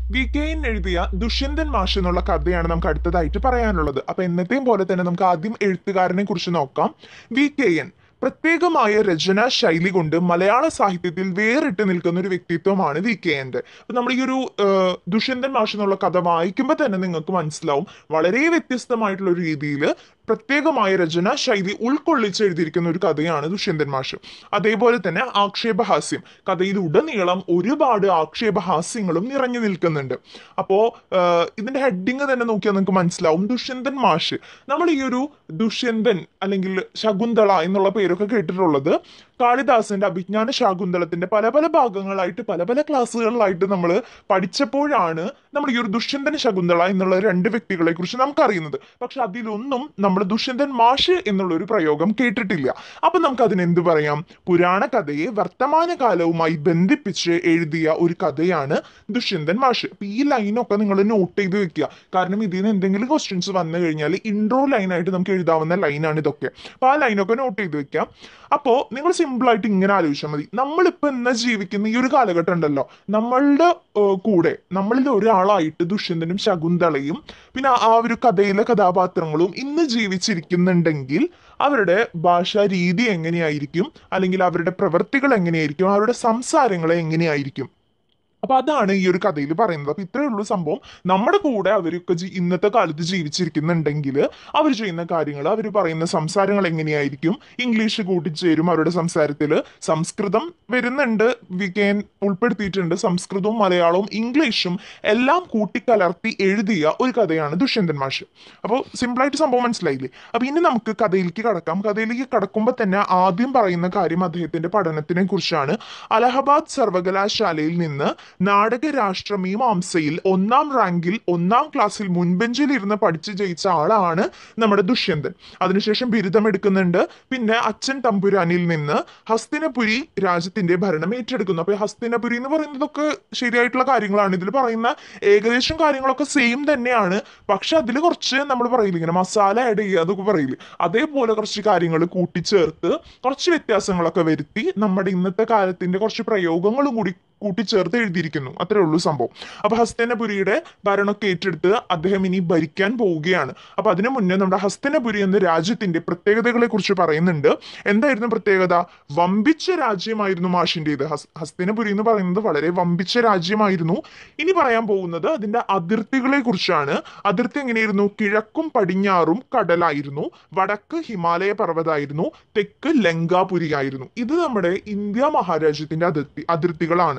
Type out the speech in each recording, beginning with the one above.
V cane എഴുതിയ ദുഷ്യന്തൻ മാഷ് എന്നുള്ള കഥയാണ് നമുക്ക് അടുത്തതായിട്ട് പറയാനുള്ളത് അപ്പൊ എന്നത്തെയും പോലെ തന്നെ നമുക്ക് ആദ്യം എഴുത്തുകാരനെ കുറിച്ച് നോക്കാം വി കെ എൻ പ്രത്യേകമായ രചനാ ശൈലി കൊണ്ട് മലയാള സാഹിത്യത്തിൽ വേറിട്ട് നിൽക്കുന്ന ഒരു വ്യക്തിത്വമാണ് വി കെ എൻ്റെ അപ്പൊ നമ്മൾ ഈ ഒരു ആ, ദുഷ്യന്തൻ മാഷ് എന്നുള്ള കഥ വായിക്കുമ്പോൾ തന്നെ നിങ്ങൾക്ക് മനസ്സിലാവും വളരെ വ്യത്യസ്തമായിട്ടുള്ള ഒരു രീതിയിൽ പ്രത്യേകമായ രചനാ ശൈലി ഉൾക്കൊള്ളിച്ച് എഴുതിയിരിക്കുന്ന ഒരു കഥയാണ് ദുഷ്യന്തൻ മാഷ് അതേപോലെ തന്നെ ആക്ഷേപഹാസ്യം കഥയിൽ ഉടനീളം ഒരുപാട് ആക്ഷേപഹാസ്യങ്ങളും നിറഞ്ഞു നിൽക്കുന്നുണ്ട് അപ്പോ ആ, ഇതിന്റെ ഹെഡിങ് തന്നെ നോക്കിയാൽ നിങ്ങൾക്ക് മനസ്സിലാവും ദുഷ്യന്തൻ മാഷ് നമ്മൾ ഈ ഒരു ദുഷ്യന്തൻ അല്ലെങ്കിൽ ശകുന്തള എന്നുള്ള പേരൊക്കെ കേട്ടിട്ടുള്ളത് കാളിദാസന്റെ അഭിജ്ഞാന ശാകുന്തളത്തിന്റെ പല പല ഭാഗങ്ങളായിട്ട് പല പല ക്ലാസ്സുകളിലായിട്ട് നമ്മൾ പഠിച്ചപ്പോഴാണ് നമ്മൾ ഈ ഒരു ദുഷ്യന്തൻ ശകുന്തള എന്നുള്ള രണ്ട് വ്യക്തികളെ കുറിച്ച് നമുക്കറിയുന്നത് പക്ഷെ അതിലൊന്നും നമ്മൾ ദുഷ്യന്തൻ മാഷ് എന്നുള്ള ഒരു പ്രയോഗം കേട്ടിട്ടില്ല അപ്പൊ നമുക്ക് അതിന് എന്ത് പറയാം പുരാണ കഥയെ വർത്തമാന കാലവുമായി ബന്ധിപ്പിച്ച് എഴുതിയ ഒരു കഥയാണ് ദുഷ്യന്തൻ മാഷ് അപ്പൊ ഈ ലൈനൊക്കെ നിങ്ങൾ നോട്ട് ചെയ്ത് വെക്കുക കാരണം ഇതിൽ നിന്ന് എന്തെങ്കിലും ക്വസ്റ്റ്യൻസ് വന്നു കഴിഞ്ഞാൽ ഇൻട്രോ ലൈനായിട്ട് നമുക്ക് എഴുതാവുന്ന ലൈനാണ് ഇതൊക്കെ അപ്പൊ ആ ലൈനൊക്കെ നോട്ട് ചെയ്ത് വെക്കാം അപ്പോ നിങ്ങൾ സിമ്പിൾ ആയിട്ട് ഇങ്ങനെ ആലോചിച്ചാൽ മതി നമ്മളിപ്പോ ഇന്ന് ജീവിക്കുന്ന ഈ ഒരു കാലഘട്ടം ഉണ്ടല്ലോ നമ്മളുടെ ഏഹ്, കൂടെ നമ്മളിൽ ഒരാളായിട്ട് ദുഷ്യന്തനും ശകുന്തളയും പിന്നെ ആ ഒരു കഥയിലെ കഥാപാത്രങ്ങളും ഇന്ന് ജീവിച്ചിരിക്കുന്നുണ്ടെങ്കിൽ അവരുടെ ഭാഷാ രീതി എങ്ങനെയായിരിക്കും അല്ലെങ്കിൽ അവരുടെ പ്രവൃത്തികൾ എങ്ങനെയായിരിക്കും അവരുടെ സംസാരങ്ങൾ എങ്ങനെയായിരിക്കും അപ്പൊ അതാണ് ഈ ഒരു കഥയിൽ പറയുന്നത് അപ്പൊ ഇത്രയേ ഉള്ളൂ സംഭവം നമ്മുടെ കൂടെ അവരൊക്കെ ജി- ഇന്നത്തെ കാലത്ത് ജീവിച്ചിരിക്കുന്നുണ്ടെങ്കിൽ അവർ ചെയ്യുന്ന കാര്യങ്ങൾ അവർ പറയുന്ന സംസാരങ്ങൾ എങ്ങനെയായിരിക്കും ഇംഗ്ലീഷ് കൂട്ടിച്ചേരും അവരുടെ സംസാരത്തിൽ സംസ്കൃതം വരുന്നുണ്ട് വികേൻ ഉൾപ്പെടുത്തിയിട്ടുണ്ട് സംസ്കൃതവും മലയാളവും ഇംഗ്ലീഷും എല്ലാം കൂട്ടിക്കലർത്തി എഴുതിയ ഒരു കഥയാണ് ദുഷ്യന്തൻ മാഷ് അപ്പോൾ സിമ്പിളായിട്ട് സംഭവം മനസ്സിലായില്ലേ അപ്പൊ ഇനി നമുക്ക് കഥയിലേക്ക് കടക്കാം കഥയിലേക്ക് കടക്കുമ്പോൾ തന്നെ ആദ്യം പറയുന്ന കാര്യം അദ്ദേഹത്തിന്റെ പഠനത്തിനെ കുറിച്ചാണ് അലഹബാദ് സർവകലാശാലയിൽ നിന്ന് നാടകരാഷ്ട്ര മീമാംസയിൽ ഒന്നാം റാങ്കിൽ ഒന്നാം ക്ലാസ്സിൽ മുൻബെഞ്ചിൽ ഇരുന്ന് പഠിച്ച് ജയിച്ച ആളാണ് നമ്മുടെ ദുഷ്യന്തൻ അതിനുശേഷം ബിരുദം എടുക്കുന്നുണ്ട് പിന്നെ അച്ഛൻ തമ്പുരാനിൽ നിന്ന് ഹസ്തിനപുരി രാജ്യത്തിന്റെ ഭരണം ഏറ്റെടുക്കുന്നു അപ്പൊ ഈ ഹസ്തിനപുരി എന്ന് പറയുന്നതൊക്കെ ശരിയായിട്ടുള്ള കാര്യങ്ങളാണ് ഇതിൽ പറയുന്ന ഏകദേശം കാര്യങ്ങളൊക്കെ സെയിം തന്നെയാണ് പക്ഷെ അതിൽ കുറച്ച് നമ്മൾ പറയില്ല ഇങ്ങനെ മസാല ആഡ് ചെയ്യുക അതൊക്കെ പറയില്ല അതേപോലെ കുറച്ച് കാര്യങ്ങൾ കൂട്ടിച്ചേർത്ത് കുറച്ച് വ്യത്യാസങ്ങളൊക്കെ വരുത്തി നമ്മുടെ ഇന്നത്തെ കാലത്തിന്റെ കുറച്ച് പ്രയോഗങ്ങളും കൂടി കൂട്ടിച്ചേർത്ത് എഴുതിയിരിക്കുന്നു അത്രേ ഉള്ളൂ സംഭവം അപ്പൊ ഹസ്തനപുരിയുടെ ഭരണമൊക്കെ ഏറ്റെടുത്ത് അദ്ദേഹം ഇനി ഭരിക്കാൻ പോവുകയാണ് അപ്പൊ അതിനു മുന്നേ നമ്മുടെ ഹസ്തനപുരി എന്ന രാജ്യത്തിന്റെ പ്രത്യേകതകളെ കുറിച്ച് പറയുന്നുണ്ട് എന്തായിരുന്നു പ്രത്യേകത വമ്പിച്ച രാജ്യമായിരുന്നു മാഷിന്റേത് ഹസ് ഹസ്തനപുരി എന്ന് പറയുന്നത് വളരെ വമ്പിച്ച രാജ്യമായിരുന്നു ഇനി പറയാൻ പോകുന്നത് അതിന്റെ അതിർത്തികളെ കുറിച്ചാണ് അതിർത്തി എങ്ങനെയായിരുന്നു കിഴക്കും പടിഞ്ഞാറും കടലായിരുന്നു വടക്ക് ഹിമാലയ പർവ്വതമായിരുന്നു തെക്ക് ലങ്കാപുരി ആയിരുന്നു ഇത് നമ്മുടെ ഇന്ത്യ മഹാരാജ്യത്തിന്റെ അതിർത്തി അതിർത്തികളാണ്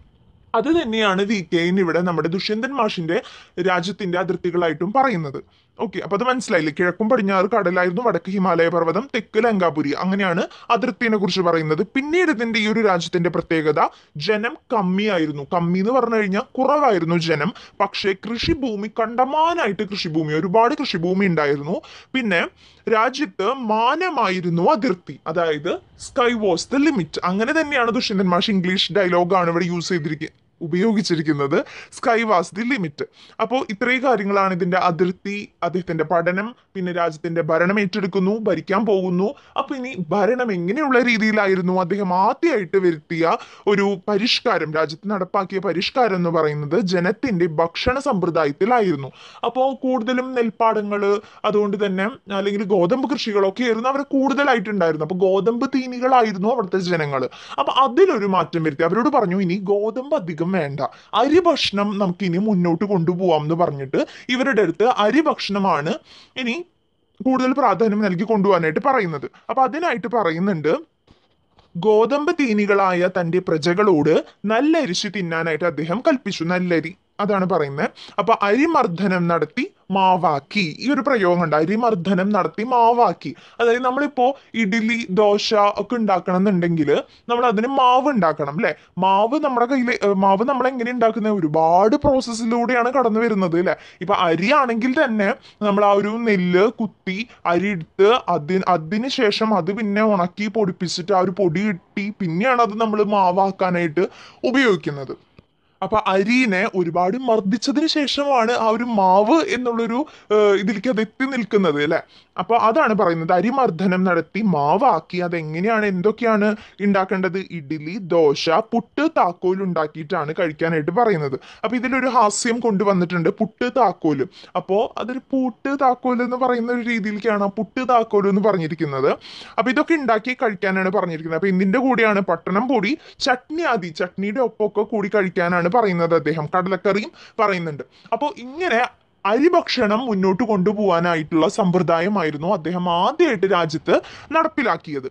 അത് തന്നെയാണ് വി കെയിൻ ഇവിടെ നമ്മുടെ ദുഷ്യന്തൻ മാഷിന്റെ രാജ്യത്തിന്റെ അതിർത്തികളായിട്ടും പറയുന്നത് ഓക്കെ അപ്പൊ അത് മനസ്സിലായില്ലേ കിഴക്കും പടിഞ്ഞാറ് കടലായിരുന്നു വടക്ക് ഹിമാലയ പർവ്വതം തെക്ക് ലങ്കാപുരി അങ്ങനെയാണ് അതിർത്തിനെ കുറിച്ച് പറയുന്നത് പിന്നീട് ഇതിന്റെ ഈ ഒരു രാജ്യത്തിന്റെ പ്രത്യേകത ജനം കമ്മിയായിരുന്നു കമ്മി എന്ന് പറഞ്ഞു കഴിഞ്ഞാൽ കുറവായിരുന്നു ജനം പക്ഷേ കൃഷിഭൂമി കണ്ടമാനായിട്ട് കൃഷിഭൂമി ഒരുപാട് കൃഷിഭൂമി ഉണ്ടായിരുന്നു പിന്നെ രാജ്യത്ത് മാനമായിരുന്നു അതിർത്തി അതായത് സ്കൈ വാസ് ദ ലിമിറ്റ് അങ്ങനെ തന്നെയാണ് ദുഷ്യന്തൻ മാഷ് ഇംഗ്ലീഷ് ഡയലോഗാണ് ഇവിടെ യൂസ് ചെയ്തിരിക്കുന്നത് ഉപയോഗിച്ചിരിക്കുന്നത് സ്കൈ വാസ് ദി ലിമിറ്റ് അപ്പോൾ ഇത്രയും കാര്യങ്ങളാണ് ഇതിന്റെ അതിർത്തി അദ്ദേഹത്തിന്റെ പഠനം പിന്നെ രാജ്യത്തിന്റെ ഭരണം ഏറ്റെടുക്കുന്നു ഭരിക്കാൻ പോകുന്നു അപ്പൊ ഇനി ഭരണം എങ്ങനെയുള്ള രീതിയിലായിരുന്നു അദ്ദേഹം ആദ്യമായിട്ട് വരുത്തിയ ഒരു പരിഷ്കാരം രാജ്യത്ത് നടപ്പാക്കിയ പരിഷ്കാരം എന്ന് പറയുന്നത് ജനത്തിന്റെ ഭക്ഷണ സമ്പ്രദായത്തിലായിരുന്നു അപ്പോൾ കൂടുതലും നെൽപ്പാടങ്ങൾ അതുകൊണ്ട് തന്നെ അല്ലെങ്കിൽ ഗോതമ്പ് കൃഷികളൊക്കെ ആയിരുന്നു അവർ കൂടുതലായിട്ടുണ്ടായിരുന്നു അപ്പൊ ഗോതമ്പ് തീനികളായിരുന്നു അവിടുത്തെ ജനങ്ങൾ അപ്പൊ അതിലൊരു മാറ്റം വരുത്തി അവരോട് പറഞ്ഞു ഇനി ഗോതമ്പ് അധികം വേണ്ട അരി ഭക്ഷണം നമുക്ക് ഇനി മുന്നോട്ട് കൊണ്ടുപോകാം എന്ന് പറഞ്ഞിട്ട് ഇവരുടെ അടുത്ത് അരി ഭക്ഷണമാണ് ഇനി കൂടുതൽ പ്രാധാന്യം നൽകി കൊണ്ടുപോകാനായിട്ട് പറയുന്നത് അപ്പൊ അതിനായിട്ട് പറയുന്നുണ്ട് ഗോതമ്പ് തീനികളായ തന്റെ പ്രജകളോട് നല്ല അരിശി തിന്നാനായിട്ട് അദ്ദേഹം കൽപ്പിച്ചു നല്ലരി അതാണ് പറയുന്നത് അപ്പൊ അരിമർദ്ദനം നടത്തി മാവാക്കി ഈ ഒരു പ്രയോഗം ഉണ്ട് അരിമർദ്ദനം നടത്തി മാവാക്കി അതായത് നമ്മളിപ്പോ ഇഡ്ഡലി ദോശ ഒക്കെ ഉണ്ടാക്കണം എന്നുണ്ടെങ്കിൽ നമ്മൾ അതിന് മാവ് ഉണ്ടാക്കണം അല്ലെ മാവ് നമ്മുടെ കയ്യിൽ മാവ് നമ്മൾ എങ്ങനെ ഉണ്ടാക്കുന്നത് ഒരുപാട് പ്രോസസ്സിലൂടെയാണ് കടന്നു വരുന്നത് അല്ലെ ഇപ്പൊ അരി ആണെങ്കിൽ തന്നെ നമ്മൾ ആ ഒരു നെല്ല് കുത്തി അരി എടുത്ത് അതിന് അതിന് ശേഷം അത് പിന്നെ ഉണക്കി പൊടിപ്പിച്ചിട്ട് ആ ഒരു പൊടി കിട്ടി പിന്നെയാണ് അത് നമ്മൾ മാവാക്കാനായിട്ട് ഉപയോഗിക്കുന്നത് അപ്പൊ അരിനെ ഒരുപാട് മർദ്ദിച്ചതിന് ശേഷമാണ് ആ ഒരു മാവ് എന്നുള്ളൊരു ഏഹ്, ഇതിലേക്ക് അത് എത്തി നിൽക്കുന്നത് അല്ലെ അപ്പൊ അതാണ് പറയുന്നത് അരിമർദ്ദനം നടത്തി മാവാക്കി അതെങ്ങനെയാണ് എന്തൊക്കെയാണ് ഉണ്ടാക്കേണ്ടത് ഇഡ്ഡലി ദോശ പുട്ട് താക്കോൽ ഉണ്ടാക്കിയിട്ടാണ് കഴിക്കാനായിട്ട് പറയുന്നത് അപ്പൊ ഇതിലൊരു ഹാസ്യം കൊണ്ടുവന്നിട്ടുണ്ട് പുട്ട് താക്കോല് അപ്പോ അതൊരു പൂട്ട് താക്കോൽ എന്ന് പറയുന്ന ഒരു രീതിയിലേക്കാണ് ആ പുട്ട് താക്കോൽ എന്ന് പറഞ്ഞിരിക്കുന്നത് അപ്പൊ ഇതൊക്കെ ഉണ്ടാക്കി കഴിക്കാനാണ് പറഞ്ഞിരിക്കുന്നത് അപ്പൊ ഇതിന്റെ കൂടെയാണ് പട്ടണം പൊടി ചട്നി ആദി ചട്നിയുടെ ഒപ്പമൊക്കെ കൂടി കഴിക്കാനാണ് പറയുന്നത് അദ്ദേഹം കടലക്കറിയും പറയുന്നുണ്ട് അപ്പോൾ ഇങ്ങനെ അരിഭക്ഷണം മുന്നോട്ട് കൊണ്ടുപോകാനായിട്ടുള്ള സമ്പ്രദായമായിരുന്നു അദ്ദേഹം ആദ്യമായിട്ട് രാജ്യത്ത് നടപ്പിലാക്കിയത്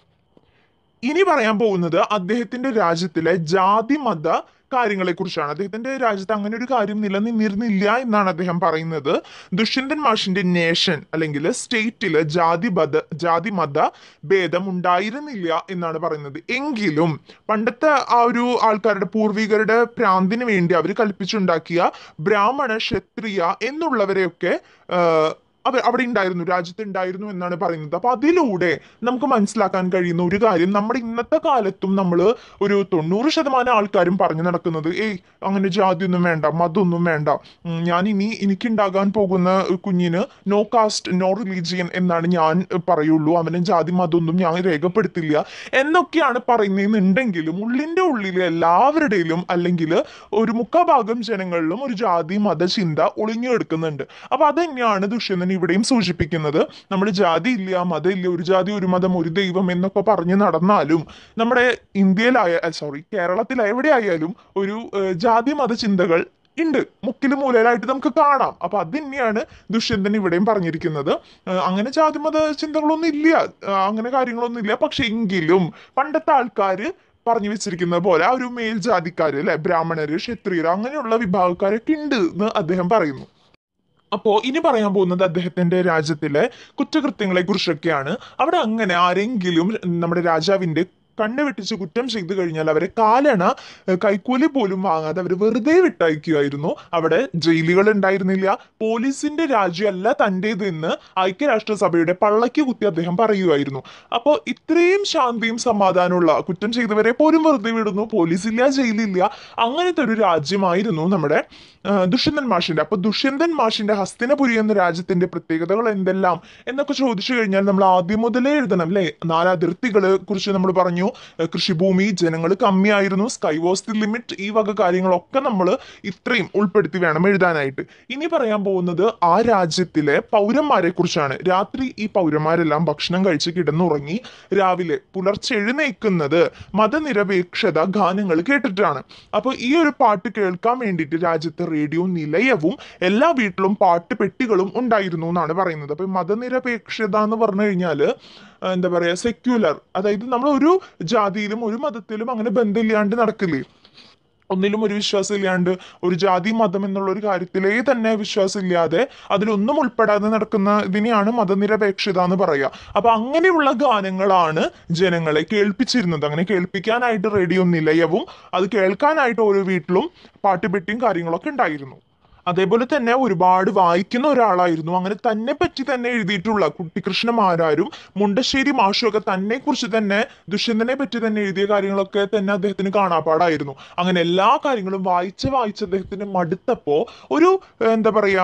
ഇനി പറയാൻ പോകുന്നത് അദ്ദേഹത്തിന്റെ രാജ്യത്തിലെ ജാതി മത കാര്യങ്ങളെ കുറിച്ചാണ് അദ്ദേഹത്തിന്റെ രാജ്യത്ത് അങ്ങനെ ഒരു കാര്യം നിലനിന്നിരുന്നില്ല എന്നാണ് അദ്ദേഹം പറയുന്നത് ദുഷ്യന്തൻ മാഷിന്റെ നേഷൻ അല്ലെങ്കിൽ സ്റ്റേറ്റില് ജാതി മത ജാതി മത ഭേദം ഉണ്ടായിരുന്നില്ല എന്നാണ് പറയുന്നത് എങ്കിലും പണ്ടത്തെ ആ ഒരു ആൾക്കാരുടെ പൂർവികരുടെ പ്രാന്തിന് വേണ്ടി അവർ കൽപ്പിച്ചുണ്ടാക്കിയ ബ്രാഹ്മണ ക്ഷത്രിയ എന്നുള്ളവരെയൊക്കെ ആഹ്, അവർ അവിടെ ഉണ്ടായിരുന്നു രാജ്യത്ത് ഉണ്ടായിരുന്നു എന്നാണ് പറയുന്നത് അപ്പൊ അതിലൂടെ നമുക്ക് മനസ്സിലാക്കാൻ കഴിയുന്ന ഒരു കാര്യം നമ്മുടെ ഇന്നത്തെ കാലത്തും നമ്മൾ ഒരു തൊണ്ണൂറ് ശതമാനം ആൾക്കാരും പറഞ്ഞു നടക്കുന്നത് ഏയ് അങ്ങനെ ജാതിയൊന്നും വേണ്ട മതമൊന്നും വേണ്ട ഉം, ഞാൻ ഇനി എനിക്കുണ്ടാകാൻ പോകുന്ന കുഞ്ഞിന് നോ കാസ്റ്റ് നോ റിലീജിയൻ എന്നാണ് ഞാൻ പറയുള്ളൂ അവന് ജാതി മതമൊന്നും ഞാൻ രേഖപ്പെടുത്തില്ല എന്നൊക്കെയാണ് പറയുന്നതെന്നുണ്ടെങ്കിലും ഉള്ളിന്റെ ഉള്ളിൽ എല്ലാവരുടെയിലും അല്ലെങ്കിൽ ഒരു മുക്കാഭാഗം ജനങ്ങളിലും ഒരു ജാതി മത ചിന്ത ഒളിഞ്ഞു എടുക്കുന്നുണ്ട് അപ്പൊ അത് തന്നെയാണ് ദുഷ്യന്തൻ ഇവിടെയും സൂചിപ്പിക്കുന്നത് നമ്മൾ ജാതി ഇല്ല മതം ഇല്ല ഒരു ജാതി ഒരു മതം ഒരു ദൈവം എന്നൊക്കെ പറഞ്ഞ് നടന്നാലും നമ്മുടെ ഇന്ത്യയിലായ സോറി കേരളത്തിൽ എവിടെയായാലും ഒരു ഏഹ്, ജാതി മത ചിന്തകൾ ഉണ്ട് മുക്കിലും മൂലയിലായിട്ട് നമുക്ക് കാണാം അപ്പൊ അത് തന്നെയാണ് ദുഷ്യന്തൻ ഇവിടെയും പറഞ്ഞിരിക്കുന്നത് ഏഹ്, അങ്ങനെ ജാതി മത ചിന്തകളൊന്നും ഇല്ല ഏഹ്, അങ്ങനെ കാര്യങ്ങളൊന്നും ഇല്ല പക്ഷെ എങ്കിലും പണ്ടത്തെ ആൾക്കാര് പറഞ്ഞു വെച്ചിരിക്കുന്ന പോലെ ആ ഒരു മേൽജാതിക്കാര് അല്ലെ ബ്രാഹ്മണര് ക്ഷത്രിയര് അങ്ങനെയുള്ള വിഭാഗക്കാരൊക്കെ ഉണ്ട് എന്ന് അദ്ദേഹം പറയുന്നു അപ്പോ ഇനി പറയാൻ പോകുന്നത് അദ്ദേഹത്തിന്റെ രാജ്യത്തിലെ കുറ്റകൃത്യങ്ങളെ കുറിച്ചൊക്കെയാണ് അവിടെ അങ്ങനെ ആരെങ്കിലും നമ്മുടെ രാജാവിന്റെ കണ്ണ് വെട്ടിച്ച് കുറ്റം ചെയ്തു കഴിഞ്ഞാൽ അവരെ കാലണ ഏഹ്, കൈക്കൂലി പോലും വാങ്ങാതെ അവർ വെറുതെ വിട്ടയക്കുകയായിരുന്നു അവിടെ ജയിലുകൾ ഉണ്ടായിരുന്നില്ല പോലീസിന്റെ രാജ്യമല്ല തൻ്റേത് എന്ന് ഐക്യരാഷ്ട്രസഭയുടെ പള്ളയ്ക്ക് കുത്തി അദ്ദേഹം പറയുമായിരുന്നു അപ്പോൾ ഇത്രയും ശാന്തിയും സമാധാനമുള്ള കുറ്റം ചെയ്തവരെ പോലും വെറുതെ വിടുന്നു പോലീസില്ല ജയിലില്ല അങ്ങനത്തെ ഒരു രാജ്യമായിരുന്നു നമ്മുടെ ആ, ദുഷ്യന്തൻ മാഷിന്റെ അപ്പൊ ദുഷ്യന്തൻ മാഷിന്റെ ഹസ്തിനപുരി എന്ന രാജ്യത്തിന്റെ പ്രത്യേകതകൾ എന്തെല്ലാം എന്നൊക്കെ ചോദിച്ചു കഴിഞ്ഞാൽ നമ്മൾ ആദ്യം മുതലേ എഴുതണം അല്ലെ നാല് അതിർത്തികളെ കുറിച്ച് നമ്മൾ പറഞ്ഞു ഏഹ് കൃഷിഭൂമി ജനങ്ങൾ കമ്മിയായിരുന്നു സ്കൈ വാസ് ദി ലിമിറ്റ് ഈ വക കാര്യങ്ങളൊക്കെ നമ്മൾ ഇത്രയും ഉൾപ്പെടുത്തി വേണം എഴുതാനായിട്ട് ഇനി പറയാൻ പോകുന്നത് ആ രാജ്യത്തിലെ പൗരന്മാരെ കുറിച്ചാണ് രാത്രി ഈ പൗരന്മാരെല്ലാം ഭക്ഷണം കഴിച്ച് കിടന്നുറങ്ങി രാവിലെ പുലർച്ചെ എഴുന്നേൽക്കുന്നത് മതനിരപേക്ഷത ഗാനങ്ങൾ കേട്ടിട്ടാണ് അപ്പോൾ ഈ ഒരു പാട്ട് കേൾക്കാൻ വേണ്ടിയിട്ട് രാജ്യത്തെ റേഡിയോ നിലയവും എല്ലാ വീട്ടിലും പാട്ട് പെട്ടികളും ഉണ്ടായിരുന്നു എന്നാണ് പറയുന്നത് അപ്പൊ ഈ മതനിരപേക്ഷത എന്ന് പറഞ്ഞു കഴിഞ്ഞാല് ആ, എന്താ പറയാ സെക്യുലർ അതായത് നമ്മൾ ഒരു ജാതിയിലും ഒരു മതത്തിലും അങ്ങനെ ബന്ധമില്ലാണ്ട് നടക്കില്ലേ ഒന്നിലും ഒരു വിശ്വാസം ഇല്ലാണ്ട് ഒരു ജാതി മതം എന്നുള്ള ഒരു കാര്യത്തിലേ തന്നെ വിശ്വാസം ഇല്ലാതെ അതിലൊന്നും ഉൾപ്പെടാതെ നടക്കുന്ന ഇതിനെയാണ് മതനിരപേക്ഷത എന്ന് പറയുക അപ്പൊ അങ്ങനെയുള്ള ഗാനങ്ങളാണ് ജനങ്ങളെ കേൾപ്പിച്ചിരുന്നത് അങ്ങനെ കേൾപ്പിക്കാനായിട്ട് റേഡിയോ നിലയവും അത് കേൾക്കാനായിട്ട് ഓരോ വീട്ടിലും പാട്ടുപെട്ടിയും കാര്യങ്ങളൊക്കെ ഉണ്ടായിരുന്നു അതേപോലെ തന്നെ ഒരുപാട് വായിക്കുന്ന ഒരാളായിരുന്നു അങ്ങനെ തന്നെ പറ്റി തന്നെ എഴുതിയിട്ടുള്ള കുട്ടിക്കൃഷ്ണമാരാരും മുണ്ടശ്ശേരി മാഷും ഒക്കെ തന്നെ കുറിച്ച് തന്നെ ദുഷ്യന്തനെ പറ്റി തന്നെ എഴുതിയ കാര്യങ്ങളൊക്കെ തന്നെ അദ്ദേഹത്തിന് കാണാപ്പാടായിരുന്നു അങ്ങനെ എല്ലാ കാര്യങ്ങളും വായിച്ച് വായിച്ച് അദ്ദേഹത്തിന് മടുത്തപ്പോ ഒരു ഏഹ്, എന്താ പറയാ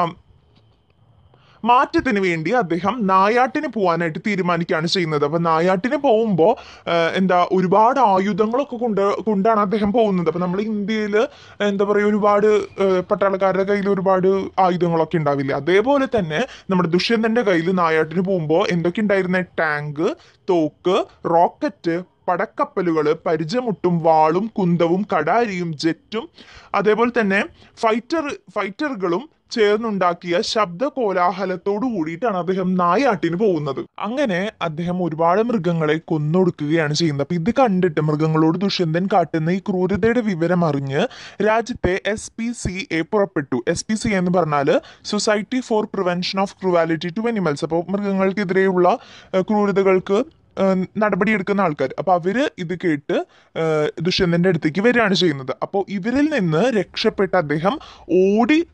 മാറ്റത്തിന് വേണ്ടി അദ്ദേഹം നായാട്ടിന് പോകാനായിട്ട് തീരുമാനിക്കുകയാണ് ചെയ്യുന്നത് അപ്പൊ നായാട്ടിന് പോകുമ്പോൾ എന്താ ഒരുപാട് ആയുധങ്ങളൊക്കെ കൊണ്ട് കൊണ്ടാണ് അദ്ദേഹം പോകുന്നത് അപ്പൊ നമ്മൾ ഇന്ത്യയിൽ എന്താ പറയുക ഒരുപാട് ഏഹ്, പട്ടാളക്കാരുടെ കയ്യിൽ ഒരുപാട് ആയുധങ്ങളൊക്കെ ഉണ്ടാവില്ല അതേപോലെ തന്നെ നമ്മുടെ ദുഷ്യന്തന്റെ കയ്യിൽ നായാട്ടിന് പോകുമ്പോൾ എന്തൊക്കെ ഉണ്ടായിരുന്ന ടാങ്ക് തോക്ക് റോക്കറ്റ് പടക്കപ്പലുകൾ പരിചമുട്ടും വാളും കുന്തവും കടാരിയും ജെറ്റും അതേപോലെ തന്നെ ഫൈറ്റർ ഫൈറ്ററുകളും ചേർന്നുണ്ടാക്കിയ ശബ്ദ കോലാഹലത്തോടു കൂടിയിട്ടാണ് അദ്ദേഹം നായാട്ടിന് പോകുന്നത് അങ്ങനെ അദ്ദേഹം ഒരുപാട് മൃഗങ്ങളെ കൊന്നൊടുക്കുകയാണ് ചെയ്യുന്നത് അപ്പൊ ഇത് കണ്ടിട്ട് മൃഗങ്ങളോട് ദുഷ്യന്തൻ കാട്ടുന്ന ഈ ക്രൂരതയുടെ വിവരം അറിഞ്ഞ് രാജ്യത്തെ എസ് പി സി എ പുറപ്പെട്ടു എസ് പി സി എന്ന് പറഞ്ഞാല് society for prevention of cruelty to animals അപ്പോൾ മൃഗങ്ങൾക്കെതിരെയുള്ള ഏഹ്, ക്രൂരതകൾക്ക് ഏഹ്, നടപടിയെടുക്കുന്ന ആൾക്കാർ അപ്പൊ അവര് ഇത് കേട്ട് ഏഹ്, ദുഷ്യന്തന്റെ അടുത്തേക്ക് വരികയാണ് ചെയ്യുന്നത് അപ്പോൾ ഇവരിൽ നിന്ന് രക്ഷപ്പെട്ട അദ്ദേഹം ഓടി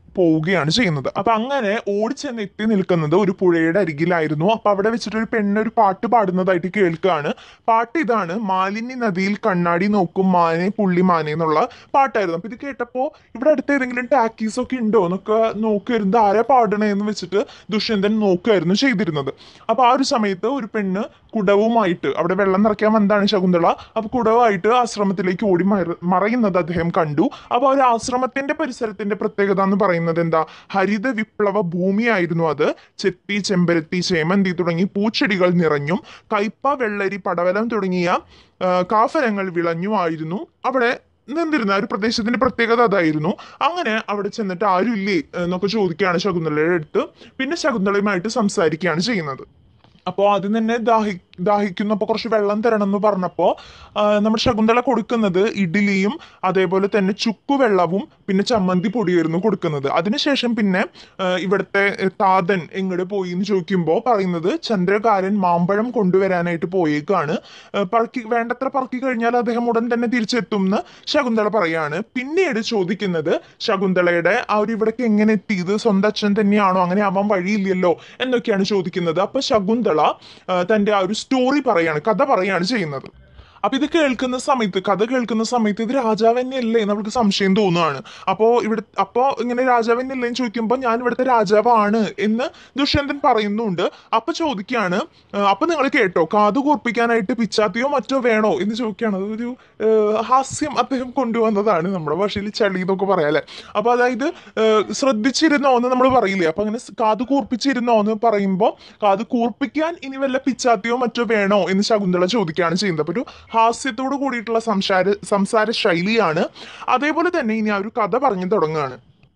പോവുകയാണ് ചെയ്യുന്നത് അപ്പൊ അങ്ങനെ ഓടിച്ചെന്ന് എത്തി നിൽക്കുന്നത് ഒരു പുഴയുടെ അരികിലായിരുന്നു അപ്പൊ അവിടെ വെച്ചിട്ട് ഒരു പെണ്ണ് ഒരു പാട്ട് പാടുന്നതായിട്ട് കേൾക്കുകയാണ് പാട്ട് ഇതാണ് മാലിന്യ നദിയിൽ കണ്ണാടി നോക്കും മാനെ പുള്ളി മാനെ എന്നുള്ള പാട്ടായിരുന്നു അപ്പൊ ഇത് കേട്ടപ്പോ ഇവിടെ അടുത്ത് ഏതെങ്കിലും ടാക്കീസ് ഒക്കെ ഉണ്ടോ എന്നൊക്കെ നോക്കിയിരുന്നത് ആരാ പാടണേന്ന് വെച്ചിട്ട് ദുഷ്യന്തൻ നോക്കുകയായിരുന്നു ചെയ്തിരുന്നത് അപ്പൊ ആ ഒരു സമയത്ത് ഒരു പെണ്ണ് കുടവുമായിട്ട് അവിടെ വെള്ളം നിറയ്ക്കാൻ വന്നതാണ് ശകുന്തള അപ്പൊ കുടവുമായിട്ട് ആശ്രമത്തിലേക്ക് ഓടി മറ- മറയുന്നത് അദ്ദേഹം കണ്ടു അപ്പൊ ആ ഒരു ആശ്രമത്തിന്റെ പരിസരത്തിന്റെ പ്രത്യേകത എന്ന് പറയുന്നത് എന്താ ഹരിത വിപ്ലവ ഭൂമിയായിരുന്നു അത് ചെത്തി ചെമ്പരത്തി ചേമന്തി തുടങ്ങി പൂച്ചെടികൾ നിറഞ്ഞും കയ്പ വെള്ളരി പടവലം തുടങ്ങിയ ആ, കാഫലങ്ങൾ വിളഞ്ഞുമായിരുന്നു അവിടെ നിന്നിരുന്ന ആ ഒരു പ്രദേശത്തിന്റെ പ്രത്യേകത അതായിരുന്നു അങ്ങനെ അവിടെ ചെന്നിട്ട് ആരുമില്ലേ എന്നൊക്കെ ചോദിക്കുകയാണ് ശകുന്തളയുടെ അടുത്ത് പിന്നെ ശകുന്തളയുമായിട്ട് സംസാരിക്കുകയാണ് ചെയ്യുന്നത് അപ്പോൾ ആദ്യം തന്നെ ദാഹി ദാഹിക്കുന്നപ്പോൾ കുറച്ച് വെള്ളം തരണം എന്ന് പറഞ്ഞപ്പോൾ നമ്മുടെ ശകുന്തള കൊടുക്കുന്നത് ഇഡ്ഡലിയും അതേപോലെ തന്നെ ചുക്കുവെള്ളവും പിന്നെ ചമ്മന്തി പൊടിയായിരുന്നു കൊടുക്കുന്നത് അതിനുശേഷം പിന്നെ ആ, ഇവിടുത്തെ താതൻ എങ്ങോട്ട് പോയി എന്ന് ചോദിക്കുമ്പോൾ പറയുന്നത് ചന്ദ്രകാരൻ മാമ്പഴം കൊണ്ടുവരാനായിട്ട് പോയേക്കാണ് ആ, പറക്കി വേണ്ടത്ര പറക്കി കഴിഞ്ഞാൽ അദ്ദേഹം ഉടൻ തന്നെ തിരിച്ചെത്തും എന്ന് ശകുന്തള പറയാണ് പിന്നീട് ചോദിക്കുന്നത് ശകുന്തളയുടെ ആ ഒരു ഇവിടേക്ക് എങ്ങനെ എത്തിയത് സ്വന്തം അച്ഛൻ തന്നെയാണോ അങ്ങനെ ആവാൻ വഴിയില്ലല്ലോ എന്നൊക്കെയാണ് ചോദിക്കുന്നത് അപ്പൊ ശകുന്തള ആ, തന്റെ ആ ഒരു സ്റ്റോറി പറയാണ് കഥ പറയാണ് ചെയ്യുന്നത് അപ്പൊ ഇത് കേൾക്കുന്ന സമയത്ത് കഥ കേൾക്കുന്ന സമയത്ത് ഇത് രാജാവ് തന്നെയല്ലേ നമുക്ക് സംശയം തോന്നുകയാണ് അപ്പോ ഇവിടെ അപ്പോ ഇങ്ങനെ രാജാവ് തന്നെയല്ലേ എന്ന് ചോദിക്കുമ്പോൾ ഞാൻ ഇവിടുത്തെ രാജാവാണ് എന്ന് ദുഷ്യന്തൻ പറയുന്നുണ്ട് അപ്പൊ ചോദിക്കുകയാണ് "ആ, അപ്പൊ നിങ്ങൾ കേട്ടോ കാതു കൂർപ്പിക്കാനായിട്ട് പിച്ചാത്തിയോ മറ്റോ വേണോ എന്ന് ചോദിക്കുകയാണ് അതൊരു ആ, ഹാസ്യം അദ്ദേഹം കൊണ്ടുവന്നതാണ് നമ്മുടെ ഭാഷയിൽ ചളി എന്നൊക്കെ പറയാല്ലേ അപ്പൊ അതായത് ആ, ശ്രദ്ധിച്ചിരുന്നോ എന്ന് നമ്മൾ പറയില്ലേ അപ്പൊ അങ്ങനെ സ് കാത് കൂർപ്പിച്ചിരുന്നോ എന്ന് പറയുമ്പോൾ കാത് കൂർപ്പിക്കാൻ ഇനി വല്ല പിച്ചാത്തിയോ മറ്റോ വേണോ എന്ന് ശകുന്തള ചോദിക്കുകയാണ് ചെയ്യുന്നത് അപ്പൊ ഒരു ഹാസ്യത്തോട് കൂടിയിട്ടുള്ള സംസാര സംസാര ശൈലിയാണ് അതേപോലെ തന്നെ ഇനി ആ ഒരു കഥ പറഞ്ഞു തുടങ്ങുകയാണ്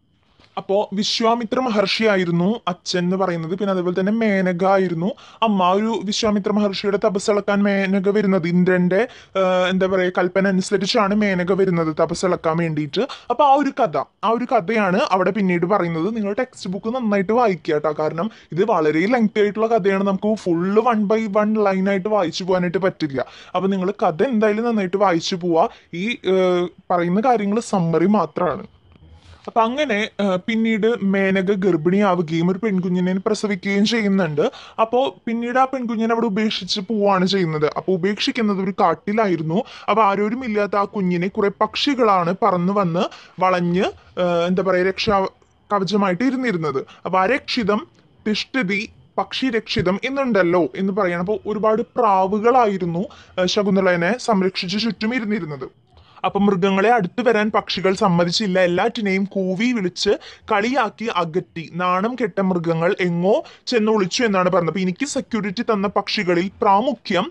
അപ്പോ വിശ്വാമിത്ര മഹർഷിയായിരുന്നു അച്ഛൻ എന്ന് പറയുന്നത് പിന്നെ അതേപോലെ തന്നെ മേനക ആയിരുന്നു അമ്മ ആ ഒരു വിശ്വാമിത്ര മഹർഷിയുടെ തപസ്സിളക്കാൻ മേനക വരുന്നത് ഇന്ദ്രന്റെ ആ, എന്താ പറയുക കൽപ്പന അനുസരിച്ചാണ് മേനക വരുന്നത് തപസ്സിളക്കാൻ വേണ്ടിയിട്ട് അപ്പൊ ആ ഒരു കഥ ആ ഒരു കഥയാണ് അവിടെ പിന്നീട് പറയുന്നത് നിങ്ങൾ ടെക്സ്റ്റ് ബുക്ക് നന്നായിട്ട് വായിക്കുക കേട്ടോ കാരണം ഇത് വളരെ ലെങ്തി ആയിട്ടുള്ള കഥയാണ് നമുക്ക് full one by one line ആയിട്ട് വായിച്ചു പോകാനായിട്ട് പറ്റില്ല അപ്പൊ നിങ്ങൾ കഥ എന്തായാലും നന്നായിട്ട് വായിച്ചു പോവാ ഈ ആ, പറയുന്ന കാര്യങ്ങൾ സമ്മറി മാത്രമാണ് അപ്പൊ അങ്ങനെ ആ, പിന്നീട് മേനക ഗർഭിണിയാവുകയും ഒരു പെൺകുഞ്ഞിനെ പ്രസവിക്കുകയും ചെയ്യുന്നുണ്ട് അപ്പോ പിന്നീട് ആ പെൺകുഞ്ഞിനെ അവിടെ ഉപേക്ഷിച്ച് പോവാണ് ചെയ്യുന്നത് അപ്പൊ ഉപേക്ഷിക്കുന്നത് ഒരു കാട്ടിലായിരുന്നു അപ്പൊ ആരോരും ഇല്ലാത്ത ആ കുഞ്ഞിനെ കുറെ പക്ഷികളാണ് പറന്നു വന്ന് വളഞ്ഞ് ആ, എന്താ പറയാ രക്ഷാ കവചമായിട്ട് ഇരുന്നിരുന്നത് അപ്പൊ ആ രക്ഷിതം തിഷ്ഠിതി പക്ഷി രക്ഷിതം എന്നുണ്ടല്ലോ എന്ന് പറയണം അപ്പോൾ ഒരുപാട് പ്രാവുകളായിരുന്നു ആ, ശകുന്തളനെ സംരക്ഷിച്ച് ചുറ്റും ഇരുന്നിരുന്നത് അപ്പൊ മൃഗങ്ങളെ അടുത്ത് വരാൻ പക്ഷികൾ സമ്മതിച്ചില്ല എല്ലാറ്റിനെയും കൂവി വിളിച്ച് കളിയാക്കി അകറ്റി നാണം കെട്ട മൃഗങ്ങൾ എങ്ങോ ചെന്ന് ഒളിച്ചു എന്നാണ് പറഞ്ഞത് അപ്പൊ എനിക്ക് സെക്യൂരിറ്റി തന്ന പക്ഷികളിൽ പ്രാമുഖ്യം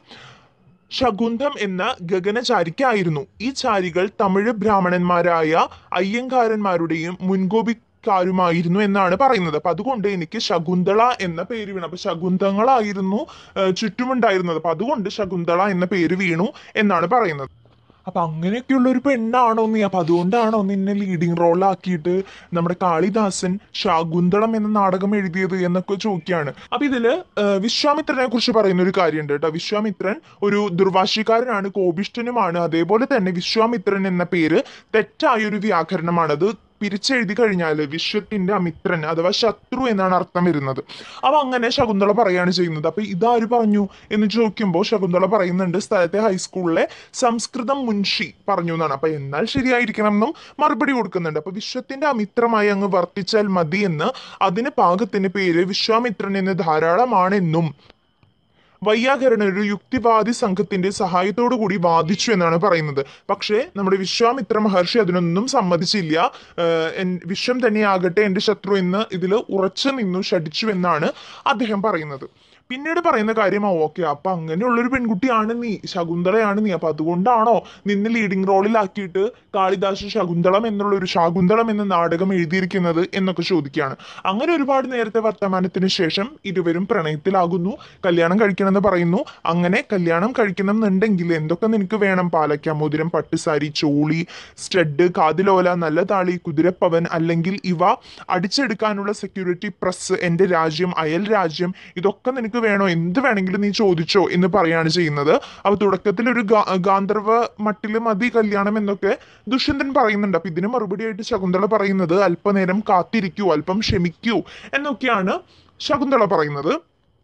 ശകുന്തം എന്ന ഗഗനചാരിക്കായിരുന്നു ഈ ചാരികൾ തമിഴ് ബ്രാഹ്മണന്മാരായ അയ്യങ്കാരന്മാരുടെയും മുൻകോപിക്കാരുമായിരുന്നു എന്നാണ് പറയുന്നത് അപ്പൊ അതുകൊണ്ട് എനിക്ക് ശകുന്തള എന്ന പേര് വീണു അപ്പൊ ശകുന്തങ്ങളായിരുന്നു ആ, ചുറ്റുമുണ്ടായിരുന്നത് അപ്പൊ അതുകൊണ്ട് ശകുന്തള എന്ന പേര് വീണു എന്നാണ് പറയുന്നത് അപ്പൊ അങ്ങനെയൊക്കെയുള്ള ഒരു പെണ്ണാണോ നീ അപ്പൊ അതുകൊണ്ടാണോ നിന്നെ ലീഡിങ് റോളാക്കിയിട്ട് നമ്മുടെ കാളിദാസൻ ശാകുന്തളം എന്ന നാടകം എഴുതിയത് എന്നൊക്കെ ചോദിക്കുകയാണ് അപ്പൊ ഇതില് ആ, വിശ്വാമിത്രനെ കുറിച്ച് പറയുന്ന ഒരു കാര്യമുണ്ട് കേട്ടോ വിശ്വാമിത്രൻ ഒരു ദുർവാശിക്കാരനാണ് കോപിഷ്ഠനുമാണ് അതേപോലെ തന്നെ വിശ്വാമിത്രൻ എന്ന പേര് തെറ്റായ ഒരു വ്യാകരണമാണ് അത് പിരിച്ചെഴുതി കഴിഞ്ഞാൽ വിശ്വത്തിന്റെ അമിത്രൻ അഥവാ ശത്രു എന്നാണ് അർത്ഥം വരുന്നത് അപ്പൊ അങ്ങനെ ശകുന്തള പറയാണ് ചെയ്യുന്നത് അപ്പൊ ഇതാര് പറഞ്ഞു എന്ന് ചോദിക്കുമ്പോൾ ശകുന്തള പറയുന്നുണ്ട് സ്ഥലത്തെ ഹൈസ്കൂളിലെ സംസ്കൃതം മുൻഷി പറഞ്ഞു എന്നാണ് അപ്പൊ എന്നാൽ ശരിയായിരിക്കണം എന്നും മറുപടി കൊടുക്കുന്നുണ്ട് അപ്പൊ വിശ്വത്തിന്റെ അമിത്രമായി അങ്ങ് വർത്തിച്ചാൽ മതി എന്ന് അതിന് പാകത്തിന് പേര് വിശ്വാമിത്രൻ എന്ന് ധാരാളമാണെന്നും വൈയാകരണൻ ഒരു യുക്തിവാദി സംഘത്തിന്റെ സഹായത്തോടു കൂടി വാദിച്ചു എന്നാണ് പറയുന്നത് പക്ഷേ നമ്മുടെ വിശ്വാമിത്ര മഹർഷി അതിനൊന്നും സമ്മതിച്ചില്ല ആഹ് എൻ- വിശ്വം തന്നെയാകട്ടെ എന്റെ ശത്രു എന്ന് ഇതിൽ ഉറച്ചു നിന്നു ഷടിച്ചു എന്നാണ് അദ്ദേഹം പറയുന്നത് പിന്നീട് പറയുന്ന കാര്യം ഓക്കെ അപ്പൊ അങ്ങനെയുള്ളൊരു പെൺകുട്ടിയാണ് നീ ശകുന്തളയാണ് നീ അപ്പൊ അതുകൊണ്ടാണോ നിന്നെ ലീഡിംഗ് റോളിലാക്കിയിട്ട് കാളിദാസ് ശകുന്തളം എന്നുള്ള ഒരു ശാകുന്തളം എന്ന നാടകം എഴുതിയിരിക്കുന്നത് എന്നൊക്കെ ചോദിക്കുകയാണ് അങ്ങനെ ഒരുപാട് നേരത്തെ വർത്തമാനത്തിന് ശേഷം ഇരുവരും പ്രണയത്തിലാകുന്നു കല്യാണം കഴിക്കണമെന്ന് പറയുന്നു അങ്ങനെ കല്യാണം കഴിക്കണം എന്നുണ്ടെങ്കിൽ എന്തൊക്കെ നിനക്ക് വേണം പാലക്ക മോതിരം പട്ടുസാരി ചോളി സ്റ്റഡ് കാതിലോല നല്ല താളി കുതിരപ്പവൻ അല്ലെങ്കിൽ ഇവ അടിച്ചെടുക്കാനുള്ള സെക്യൂരിറ്റി പ്രസ് എന്റെ രാജ്യം അയൽ രാജ്യം ഇതൊക്കെ നിനക്ക് നിനക്ക് വേണോ എന്ത് വേണമെങ്കിലും നീ ചോദിച്ചോ എന്ന് പറയാണ് ചെയ്യുന്നത് അപ്പൊ തുടക്കത്തിൽ ഒരു ഗാ- ഗാന്ധർവ മട്ടില് മതി കല്യാണം എന്നൊക്കെ ദുഷ്യന്തൻ പറയുന്നുണ്ട് അപ്പൊ ഇതിന് മറുപടിയായിട്ട് ശകുന്തള പറയുന്നത് അല്പനേരം കാത്തിരിക്കൂ അല്പം ക്ഷമിക്കൂ എന്നൊക്കെയാണ് ശകുന്തള പറയുന്നത്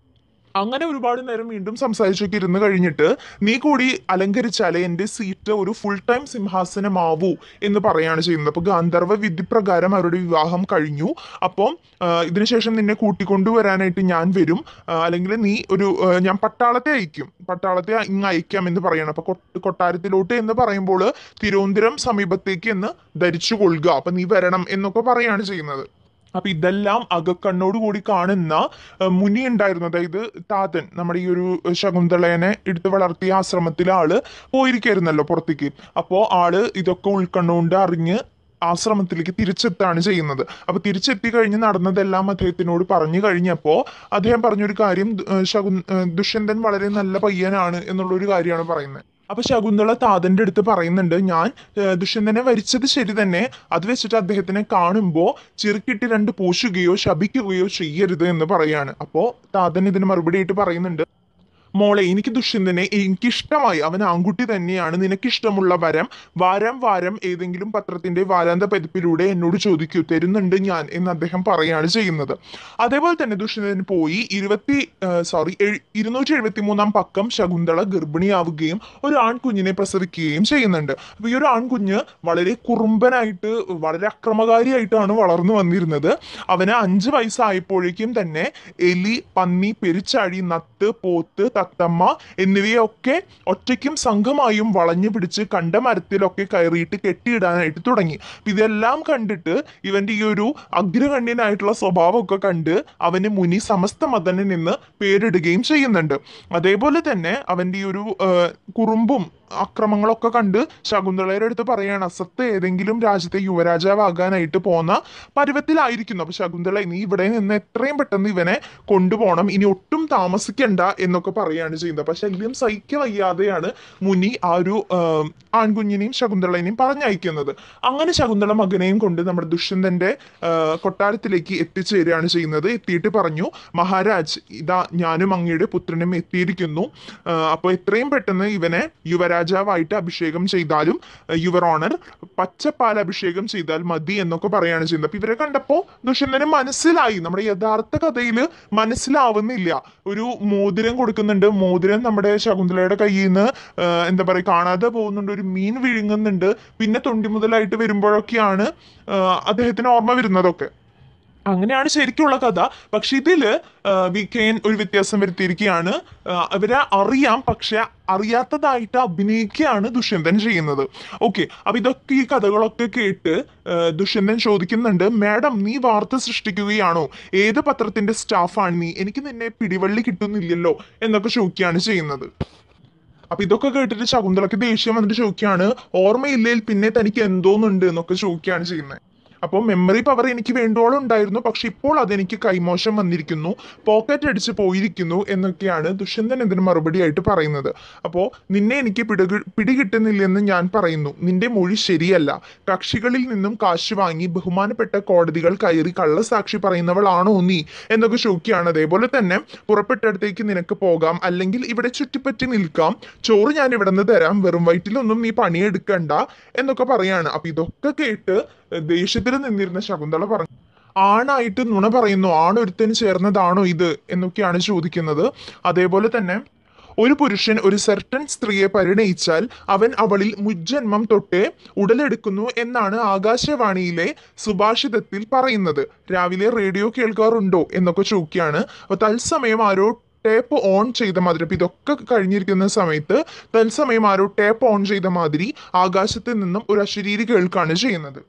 അങ്ങനെ ഒരുപാട് നേരം വീണ്ടും സംസാരിച്ചൊക്കെ ഇരുന്ന് കഴിഞ്ഞിട്ട് നീ കൂടി അലങ്കരിച്ചാലേ എൻ്റെ സീറ്റ് ഒരു ഫുൾ ടൈം സിംഹാസനമാവൂ എന്ന് പറയാണ് ചെയ്യുന്നത് അപ്പോൾ ഗാന്ധർവ വിധി പ്രകാരം അവരുടെ വിവാഹം കഴിഞ്ഞു അപ്പം ഇതിനുശേഷം നിന്നെ കൂട്ടിക്കൊണ്ടുവരാനായിട്ട് ഞാൻ വരും ആ, അല്ലെങ്കിൽ നീ ഒരു ആ, ഞാൻ പട്ടാളത്തെ അയക്കും പട്ടാളത്തെ ഇങ്ങ് അയക്കാം എന്ന് പറയണം അപ്പൊ കൊ- കൊട്ടാരത്തിലോട്ട് എന്ന് പറയുമ്പോൾ തിരുവനന്തപുരം സമീപത്തേക്ക് എന്ന് ധരിച്ചു കൊള്ളുക അപ്പൊ നീ വരണം എന്നൊക്കെ പറയാണ് ചെയ്യുന്നത് അപ്പൊ ഇതെല്ലാം അകക്കണ്ണോട് കൂടി കാണുന്ന ഏഹ്, മുനി ഉണ്ടായിരുന്നു അതായത് താതൻ നമ്മുടെ ഈ ഒരു ശകുന്തളയനെ എടുത്ത് വളർത്തിയ ആശ്രമത്തിലെ ആള് പോയിരിക്കായിരുന്നല്ലോ പുറത്തേക്ക് അപ്പോ ആള് ഇതൊക്കെ ഉൾക്കണ്ണുകൊണ്ട് അറിഞ്ഞ് ആശ്രമത്തിലേക്ക് തിരിച്ചെത്താണ് ചെയ്യുന്നത് അപ്പൊ തിരിച്ചെത്തി കഴിഞ്ഞ് നടന്നതെല്ലാം അദ്ദേഹത്തിനോട് പറഞ്ഞു കഴിഞ്ഞപ്പോ അദ്ദേഹം പറഞ്ഞൊരു കാര്യം ദു- ഏഹ് ശകുൻ ഏഹ് ദുഷ്യന്തൻ വളരെ നല്ല പയ്യനാണ് എന്നുള്ള ഒരു കാര്യമാണ് പറയുന്നത് അപ്പൊ ശകുന്തള താതന്റെ അടുത്ത് പറയുന്നുണ്ട് ഞാൻ ഏഹ്, ദുഷ്യന്തനെ വരിച്ചത് ശരി തന്നെ അത് വെച്ചിട്ട് അദ്ദേഹത്തിനെ കാണുമ്പോ ചിറുക്കിട്ട് രണ്ട് പൂശുകയോ ശപിക്കുകയോ ചെയ്യരുത് എന്ന് പറയാണ് അപ്പോ താതൻ ഇതിന് മറുപടിയായിട്ട് പറയുന്നുണ്ട് മോളെ എനിക്ക് ദുഷ്യന്തനെ എനിക്കിഷ്ടമായി അവൻ ആൺകുട്ടി തന്നെയാണ് നിനക്കിഷ്ടമുള്ള വരം വാരം വാരം ഏതെങ്കിലും പത്രത്തിന്റെ വാരാന്ത പതിപ്പിലൂടെ എന്നോട് ചോദിക്കൂ തരുന്നുണ്ട് ഞാൻ എന്ന് അദ്ദേഹം പറയാണ് ചെയ്യുന്നത് അതേപോലെ തന്നെ ദുഷ്യന്തൻ പോയി ഇരുപത്തി സോറി ഇരുന്നൂറ്റി എഴുപത്തി മൂന്നാം പക്കം ശകുന്തള ഗർഭിണിയാവുകയും ഒരു ആൺകുഞ്ഞിനെ പ്രസവിക്കുകയും ചെയ്യുന്നുണ്ട് അപ്പൊ ഈ ഒരു ആൺകുഞ്ഞ് വളരെ കുറുമ്പനായിട്ട് വളരെ അക്രമകാരിയായിട്ടാണ് വളർന്നു വന്നിരുന്നത് അവന് അഞ്ച് വയസ്സായപ്പോഴേക്കും തന്നെ എലി പന്നി പെരിച്ചാഴി നത്ത് പോത്ത് തത്തമ്മ എന്നിവയൊക്കെ ഒറ്റയ്ക്കും സംഘമായും വളഞ്ഞു പിടിച്ച് കണ്ട മരത്തിലൊക്കെ കയറിയിട്ട് കെട്ടിയിടാനായിട്ട് തുടങ്ങി അപ്പൊ ഇതെല്ലാം കണ്ടിട്ട് ഇവന്റെ ഈ ഒരു അഗ്രഗണ്യനായിട്ടുള്ള സ്വഭാവമൊക്കെ കണ്ട് അവന് മുനി സമസ്ത മദനിൽ നിന്ന് പേരിടുകയും ചെയ്യുന്നുണ്ട് അതേപോലെ തന്നെ അവന്റെ ഈ ഒരു ആ, കുറുമ്പും അക്രമങ്ങളൊക്കെ കണ്ട് ശകുന്തളയുടെ അടുത്ത് പറയാണ് അസത്ത് ഏതെങ്കിലും രാജ്യത്തെ യുവരാജാവാകാനായിട്ട് പോന്ന പരുവത്തിലായിരിക്കുന്നു അപ്പൊ ശകുന്തള നീ ഇവിടെ നിന്ന് എത്രയും പെട്ടെന്ന് ഇവനെ കൊണ്ടുപോകണം ഇനി ഒട്ടും താമസിക്കണ്ട എന്നൊക്കെ പറയാണ് ചെയ്യുന്നത് അപ്പൊ ശല്യം സഹിക്ക വയ്യാതെയാണ് മുനി ആ ഒരു ആ, ആൺകുഞ്ഞിനെയും ശകുന്തളനെയും പറഞ്ഞയക്കുന്നത് അങ്ങനെ ശകുന്തള മകനെയും കൊണ്ട് നമ്മുടെ ദുഷ്യന്തന്റെ ആ, കൊട്ടാരത്തിലേക്ക് എത്തിച്ചേരുകയാണ് ചെയ്യുന്നത് എത്തിയിട്ട് പറഞ്ഞു മഹാരാജ് ഇതാ ഞാനും അങ്ങയുടെ പുത്രനും എത്തിയിരിക്കുന്നു ആ, അപ്പോൾ എത്രയും പെട്ടെന്ന് ഇവനെ യുവരാജാവായിട്ട് അഭിഷേകം ചെയ്താലും യുവർ ഓണർ പച്ചപ്പാൽ അഭിഷേകം ചെയ്താൽ മതി എന്നൊക്കെ പറയാണ് ചെയ്യുന്നത് അപ്പൊ ഇവരെ കണ്ടപ്പോ ദുഷ്യന്തന് മനസ്സിലായി നമ്മുടെ യഥാർത്ഥ കഥയിൽ മനസ്സിലാവുന്നില്ല ഒരു മോതിരം കൊടുക്കുന്നുണ്ട് മോതിരം നമ്മുടെ ശകുന്തളയുടെ കയ്യിൽ നിന്ന് എന്താ പറയുക കാണാതെ പോകുന്നുണ്ട് ഒരു മീൻ വിഴുങ്ങുന്നുണ്ട് പിന്നെ തൊണ്ടി മുതലായിട്ട് വരുമ്പോഴൊക്കെയാണ് ആ, അദ്ദേഹത്തിന് ഓർമ്മ വരുന്നതൊക്കെ അങ്ങനെയാണ് ശരിക്കുള്ള കഥ പക്ഷെ ഇതില് ആ, വി കെ എൻ ഒരു വ്യത്യാസം വരുത്തിയിരിക്കുകയാണ് ആ, അവരെ അറിയാം പക്ഷെ അറിയാത്തതായിട്ട് അഭിനയിക്കുകയാണ് ദുഷ്യന്തൻ ചെയ്യുന്നത് ഓക്കെ അപ്പൊ ഇതൊക്കെ ഈ കഥകളൊക്കെ കേട്ട് ആ, ദുഷ്യന്തൻ ചോദിക്കുന്നുണ്ട് മാഡം നീ വാർത്ത സൃഷ്ടിക്കുകയാണോ ഏത് പത്രത്തിന്റെ സ്റ്റാഫാണ് നീ എനിക്ക് നിന്നെ പിടിവള്ളി കിട്ടുന്നില്ലല്ലോ എന്നൊക്കെ ചോദിക്കുകയാണ് ചെയ്യുന്നത് അപ്പൊ ഇതൊക്കെ കേട്ടിട്ട് ശകുന്തളക്ക് ദേഷ്യം വന്നിട്ട് ചോദിക്കുകയാണ് ഓർമ്മയില്ലേൽ പിന്നെ തനിക്ക് എന്തോന്നുണ്ട് എന്നൊക്കെ ചോദിക്കുകയാണ് ചെയ്യുന്നത് അപ്പോൾ മെമ്മറി പവർ എനിക്ക് വേണ്ടോളം ഉണ്ടായിരുന്നു പക്ഷെ ഇപ്പോൾ അതെനിക്ക് കൈമോശം വന്നിരിക്കുന്നു പോക്കറ്റ് അടിച്ച് പോയിരിക്കുന്നു എന്നൊക്കെയാണ് ദുഷ്യന്തൻ ഇതിന് മറുപടിയായിട്ട് പറയുന്നത് അപ്പോൾ നിന്നെ എനിക്ക് പിടികി പിടികിട്ടുന്നില്ലെന്ന് ഞാൻ പറയുന്നു നിന്റെ മൊഴി ശരിയല്ല കക്ഷികളിൽ നിന്നും കാശ് വാങ്ങി ബഹുമാനപ്പെട്ട കോടതികൾ കയറി കള്ളസാക്ഷി പറയുന്നവളാണോ നീ എന്നൊക്കെ ചോദിക്കുകയാണ് അതേപോലെ തന്നെ പുറപ്പെട്ടടുത്തേക്ക് നിനക്ക് പോകാം അല്ലെങ്കിൽ ഇവിടെ ചുറ്റിപ്പറ്റി നിൽക്കാം ചോറ് ഞാൻ ഇവിടെ നിന്ന് തരാം വെറും വയറ്റിലൊന്നും നീ പണിയെടുക്കണ്ട എന്നൊക്കെ പറയാണ് അപ്പൊ ഇതൊക്കെ കേട്ട് ദേഷ്യത്തിൽ നിന്നിരുന്ന ശകുന്തള പറഞ്ഞു ആണായിട്ട് നുണ പറയുന്നു ആണൊരുത്തന് ചേർന്നതാണോ ഇത് എന്നൊക്കെയാണ് ചോദിക്കുന്നത് അതേപോലെ തന്നെ ഒരു പുരുഷൻ ഒരു സെർട്ടൻ സ്ത്രീയെ പരിണയിച്ചാൽ അവൻ അവളിൽ മുജ്ജന്മം തൊട്ടേ ഉടലെടുക്കുന്നു എന്നാണ് ആകാശവാണിയിലെ സുഭാഷിതത്തിൽ പറയുന്നത് രാവിലെ റേഡിയോ കേൾക്കാറുണ്ടോ എന്നൊക്കെ ചോദിക്കുകയാണ് അപ്പൊ തത്സമയം ആരോ ടേപ്പ് ഓൺ ചെയ്ത മാതിരി അപ്പൊ ഇതൊക്കെ കഴിഞ്ഞിരിക്കുന്ന സമയത്ത് തത്സമയം ആരോ ടേപ്പ് ഓൺ ചെയ്ത മാതിരി ആകാശത്തിൽ നിന്നും ഒരു അശരീരി കേൾക്കാണ് ചെയ്യുന്നത്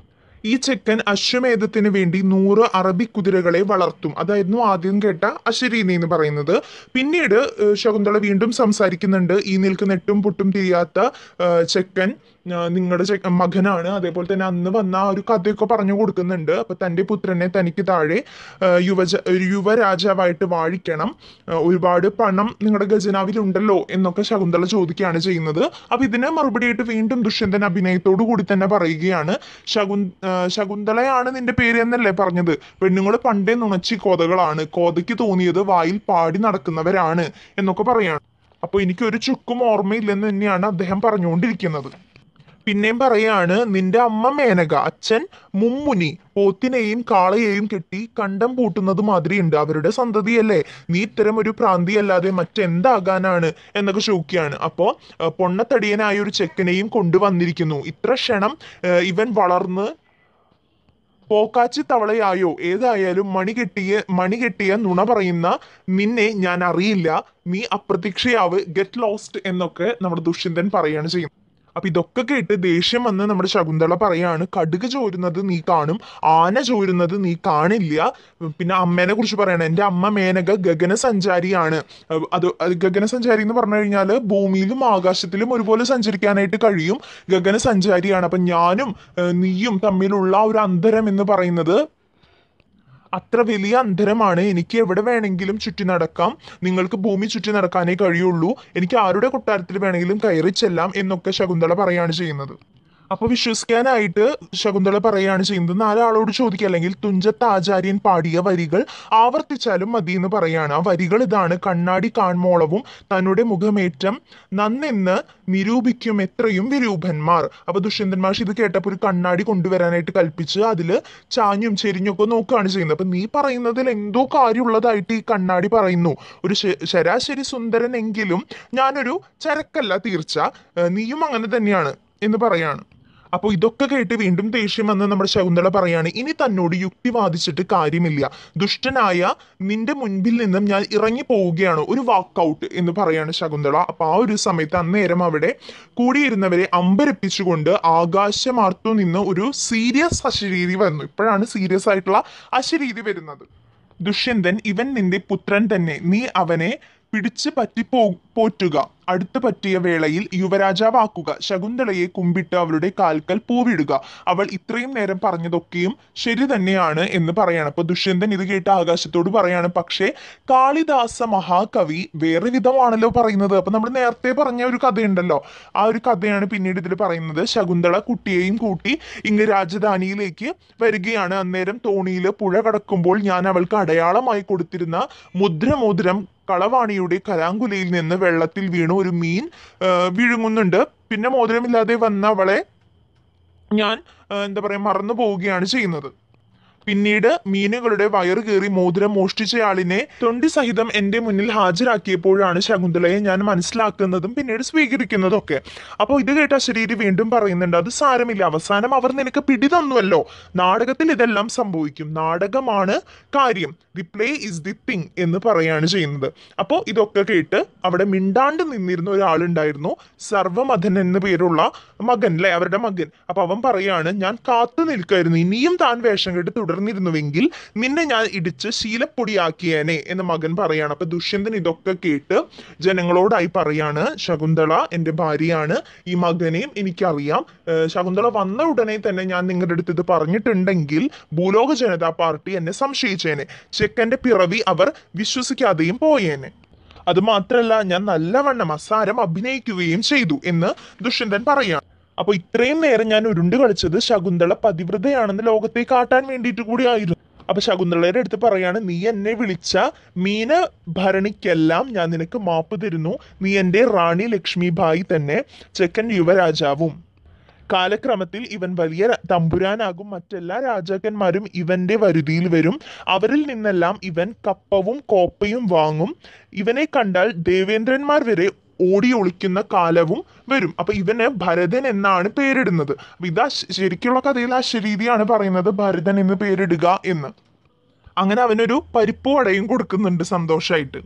ഈ ചെക്കൻ അശ്വമേധത്തിന് വേണ്ടി നൂറ് അറബി കുതിരകളെ വളർത്തും അതായിരുന്നു ആദ്യം കേട്ട അശരീരി എന്ന് പറയുന്നത് പിന്നീട് ഏഹ്, ശകുന്തള വീണ്ടും സംസാരിക്കുന്നുണ്ട് ഈ നിൽക്കുന്ന എട്ടും പൊട്ടും തിരിയാത്ത ഏഹ്, ചെക്കൻ നിങ്ങളുടെ ചെ- മകനാണ് അതേപോലെ തന്നെ അന്ന് വന്ന ആ ഒരു കഥയൊക്കെ പറഞ്ഞു കൊടുക്കുന്നുണ്ട് അപ്പൊ തന്റെ പുത്രനെ തനിക്ക് താഴെ ആ, യുവജ ഒരു യുവരാജാവായിട്ട് വാഴിക്കണം ആ, ഒരുപാട് പണം നിങ്ങളുടെ ഖജനാവിലുണ്ടല്ലോ എന്നൊക്കെ ശകുന്തള ചോദിക്കുകയാണ് ചെയ്യുന്നത് അപ്പൊ ഇതിന് മറുപടിയായിട്ട് വീണ്ടും ദുഷ്യന്തൻ അഭിനയത്തോടു കൂടി തന്നെ പറയുകയാണ് ശകുൻ ആ, ശകുന്തളയാണ് നിന്റെ പേര് എന്നല്ലേ പറഞ്ഞത് പെണ്ണുങ്ങൾ പണ്ടേ നുണച്ചി കോതകളാണ് കോതയ്ക്ക് തോന്നിയത് വായിൽ പാടി നടക്കുന്നവരാണ് എന്നൊക്കെ പറയാണ് അപ്പൊ എനിക്ക് ഒരു ചുക്കും ഓർമ്മയില്ലെന്ന് തന്നെയാണ് അദ്ദേഹം പറഞ്ഞുകൊണ്ടിരിക്കുന്നത് പിന്നെയും പറയാണ് നിന്റെ അമ്മ മേനക അച്ഛൻ മുമ്മുനി പോത്തിനെയും കാളയെയും കെട്ടി കണ്ടം പൂട്ടുന്നത് മാതിരി ഉണ്ട് അവരുടെ സന്തതിയല്ലേ നീ ഇത്തരം ഒരു പ്രാന്തിയല്ലാതെ മറ്റെന്താകാനാണ് എന്നൊക്കെ ചോദിക്കുകയാണ് അപ്പോ ആ, പൊണ്ണത്തടിയനായ ഒരു ചെക്കനെയും കൊണ്ടുവന്നിരിക്കുന്നു ഇത്ര ക്ഷണം ആ, ഇവൻ വളർന്ന് പോക്കാച്ചി തവളയായോ ഏതായാലും മണി കെട്ടിയ മണി കെട്ടിയ നുണ പറയുന്ന നിന്നെ ഞാൻ അറിയില്ല നീ അപ്രതീക്ഷയാവ് ഗെറ്റ് ലോസ്റ്റ് എന്നൊക്കെ നമ്മുടെ ദുഷ്യന്തൻ പറയാണ് ചെയ്യുന്നത് അപ്പൊ ഇതൊക്കെ കേട്ട് ദേഷ്യം വന്ന് നമ്മുടെ ശകുന്തള പറയാണ് കടുക് ചോരുന്നത് നീ കാണും ആന ചോരുന്നത് നീ കാണില്ല പിന്നെ അമ്മേനെ കുറിച്ച് പറയണം എൻ്റെ അമ്മ മേനക ഗഗന സഞ്ചാരിയാണ് അഹ് അത് അത് ഗഗന സഞ്ചാരി എന്ന് പറഞ്ഞു കഴിഞ്ഞാൽ ഭൂമിയിലും ആകാശത്തിലും ഒരുപോലെ സഞ്ചരിക്കാനായിട്ട് കഴിയും ഗഗന സഞ്ചാരിയാണ് അപ്പൊ ഞാനും ഏഹ്, നീയും തമ്മിലുള്ള ആ ഒരു അന്തരം എന്ന് പറയുന്നത് അത്ര വലിയ അന്തരമാണ് എനിക്ക് എവിടെ വേണമെങ്കിലും ചുറ്റി നടക്കാം നിങ്ങൾക്ക് ഭൂമി ചുറ്റി നടക്കാനേ കഴിയുള്ളൂ എനിക്ക് ആരുടെ കൊട്ടാരത്തിൽ വേണമെങ്കിലും കയറി ചെല്ലാം എന്നൊക്കെ ശകുന്തള പറയാണ് ചെയ്യുന്നത് അപ്പൊ വിശ്വസിക്കാനായിട്ട് ശകുന്തള പറയാണ് ചെയ്യുന്നത് നാലാളോട് ചോദിക്കുക അല്ലെങ്കിൽ തുഞ്ചത്ത് ആചാര്യൻ പാടിയ വരികൾ ആവർത്തിച്ചാലും മതി എന്ന് പറയാണ് ആ വരികൾ ഇതാണ് കണ്ണാടി കാൺമോളവും തന്നുടെ മുഖമേറ്റം നന്നെന്ന് നിരൂപിക്കും എത്രയും വിരൂപന്മാർ അപ്പൊ ദുഷ്യന്തൻ മാഷ് ഇത് കേട്ടപ്പോൾ ഒരു കണ്ണാടി കൊണ്ടുവരാനായിട്ട് കൽപ്പിച്ച് അതില് ചാഞ്ഞും ചെരിഞ്ഞൊക്കെ നോക്കുകയാണ് ചെയ്യുന്നത് അപ്പൊ നീ പറയുന്നതിൽ എന്തോ കാര്യമുള്ളതായിട്ട് ഈ കണ്ണാടി പറയുന്നു ഒരു ശ- ശരാശരി സുന്ദരൻ എങ്കിലും ഞാനൊരു ചരക്കല്ല തീർച്ച ഏഹ് നീയും അങ്ങനെ തന്നെയാണ് എന്ന് പറയാണ് അപ്പോൾ ഇതൊക്കെ കേട്ട് വീണ്ടും ദേഷ്യം വന്ന് നമ്മുടെ ശകുന്തള പറയാണ് ഇനി തന്നോട് യുക്തി വാദിച്ചിട്ട് കാര്യമില്ല ദുഷ്ടനായ നിന്റെ മുൻപിൽ നിന്നും ഞാൻ ഇറങ്ങി പോവുകയാണ് ഒരു വാക്കൗട്ട് എന്ന് പറയാണ് ശകുന്തള അപ്പൊ ആ ഒരു സമയത്ത് അന്നേരം അവിടെ കൂടിയിരുന്നവരെ അമ്പരപ്പിച്ചുകൊണ്ട് ആകാശമാർത്തു നിന്ന് ഒരു സീരിയസ് അശരീരി വന്നു ഇപ്പോഴാണ് സീരിയസ് ആയിട്ടുള്ള അശരീരി വരുന്നത് ദുഷ്യന്തൻ ഇവൻ നിന്റെ പുത്രൻ തന്നെ നീ അവനെ പിടിച്ച് പറ്റി പോ പോറ്റുക അടുത്ത് പറ്റിയ വേളയിൽ യുവരാജാവാക്കുക ശകുന്തളയെ കുമ്പിട്ട് അവളുടെ കാൽക്കൽ പൂവിടുക അവൾ ഇത്രയും നേരം പറഞ്ഞതൊക്കെയും ശരി തന്നെയാണ് എന്ന് പറയാണ് അപ്പൊ ദുഷ്യന്തൻ ഇത് കേട്ട് ആകാശത്തോട് പറയാണ് പക്ഷേ കാളിദാസ മഹാകവി വേറെ വിധമാണല്ലോ പറയുന്നത് അപ്പൊ നമ്മൾ നേരത്തെ പറഞ്ഞ ഒരു കഥയുണ്ടല്ലോ ആ ഒരു കഥയാണ് പിന്നീട് ഇതിൽ പറയുന്നത് ശകുന്തള കുട്ടിയെയും കൂട്ടി ഇങ്ങ് രാജധാനിയിലേക്ക് വരികയാണ് അന്നേരം തോണിയിൽ പുഴ കടക്കുമ്പോൾ ഞാൻ അവൾക്ക് അടയാളമായി കൊടുത്തിരുന്ന മുദ്രമോതിരം കളവാണിയുടെ കലാങ്കുലയിൽ നിന്ന് വെള്ളത്തിൽ വീണു ഒരു മീൻ ആ, വിഴുങ്ങുന്നുണ്ട് പിന്നെ മോതിരമില്ലാതെ വന്ന അവളെ ഞാൻ ആ, എന്താ പറയാ മറന്നു പോവുകയാണ് ചെയ്യുന്നത് പിന്നീട് മീനുകളുടെ വയറ് കീറി മോതിരം മോഷ്ടിച്ചയാളിനെ തൊണ്ടി സഹിതം എന്റെ മുന്നിൽ ഹാജരാക്കിയപ്പോഴാണ് ശകുന്തളയെ ഞാൻ മനസ്സിലാക്കുന്നതും പിന്നീട് സ്വീകരിക്കുന്നതും ഒക്കെ അപ്പോൾ ഇത് കേട്ട ശരീരി വീണ്ടും പറയുന്നുണ്ട് അത് സാരമില്ല അവസാനം അവർ നിനക്ക് പിടി തന്നുവല്ലോ നാടകത്തിൽ ഇതെല്ലാം സംഭവിക്കും നാടകമാണ് കാര്യം the play is the thing എന്ന് പറയാണ് ചെയ്യുന്നത് അപ്പോൾ ഇതൊക്കെ കേട്ട് അവിടെ മിണ്ടാണ്ട് നിന്നിരുന്ന ഒരാളുണ്ടായിരുന്നു സർവമഥൻ എന്ന പേരുള്ള മകൻ അല്ലെ അവരുടെ മകൻ അപ്പൊ അവൻ പറയാണ് ഞാൻ കാത്തു നിൽക്കായിരുന്നു ഇനിയും താൻ വേഷം കെട്ട് തുടർന്നിരുന്നുവെങ്കിൽ നിന്നെ ഞാൻ ഇടിച്ച് ശീലപ്പൊടിയാക്കിയേനെ എന്ന് മകൻ പറയാണ് അപ്പൊ ദുഷ്യന്തൻ ഇതൊക്കെ കേട്ട് ജനങ്ങളോടായി പറയാണ് ശകുന്തള എന്റെ ഭാര്യയാണ് ഈ മകനെയും എനിക്കറിയാം ഏഹ് ശകുന്തള വന്ന ഉടനെ തന്നെ ഞാൻ നിങ്ങളുടെ അടുത്ത് ഇത് പറഞ്ഞിട്ടുണ്ടെങ്കിൽ ഭൂലോക ജനതാ പാർട്ടി എന്നെ സംശയിച്ചേനെ ചെക്കന്റെ പിറവി അവർ വിശ്വസിക്കാതെയും പോയേനെ അത് മാത്രല്ല ഞാൻ നല്ലവണ്ണം അസാരം അഭിനയിക്കുകയും ചെയ്തു എന്ന് ദുഷ്യന്തൻ പറയാണ് അപ്പൊ ഇത്രയും നേരം ഞാൻ ഉരുണ്ട് കളിച്ചത് ശകുന്തള പതിവ്രതയാണെന്ന് ലോകത്തെ കാട്ടാൻ വേണ്ടിയിട്ട് കൂടി ആയിരുന്നു അപ്പൊ ശകുന്തളയുടെ അടുത്ത് പറയാണ് നീ എന്നെ വിളിച്ച മീന ഭരണിക്കെല്ലാം ഞാൻ നിനക്ക് മാപ്പ് തരുന്നു നീ എന്റെ റാണി ലക്ഷ്മിഭായി തന്നെ ചെക്കൻ യുവരാജാവും കാലക്രമത്തിൽ ഇവൻ വലിയ ര- തമ്പുരാനാകും മറ്റെല്ലാ രാജാക്കന്മാരും ഇവന്റെ വരുതിയിൽ വരും അവരിൽ നിന്നെല്ലാം ഇവൻ കപ്പവും കോപ്പയും വാങ്ങും ഇവനെ കണ്ടാൽ ദേവേന്ദ്രന്മാർ വരെ ഓടി ഒളിക്കുന്ന കാലവും വരും അപ്പൊ ഇവന് ഭരതൻ എന്നാണ് പേരിടുന്നത് അപ്പൊ ഇതാ ശ- ശരിക്കുള്ള കഥയിൽ ആ ശരീതിയാണ് പറയുന്നത് ഭരതൻ എന്ന് പേരിടുക എന്ന് അങ്ങനെ അവനൊരു പരിപ്പ് വടയും കൊടുക്കുന്നുണ്ട് സന്തോഷമായിട്ട്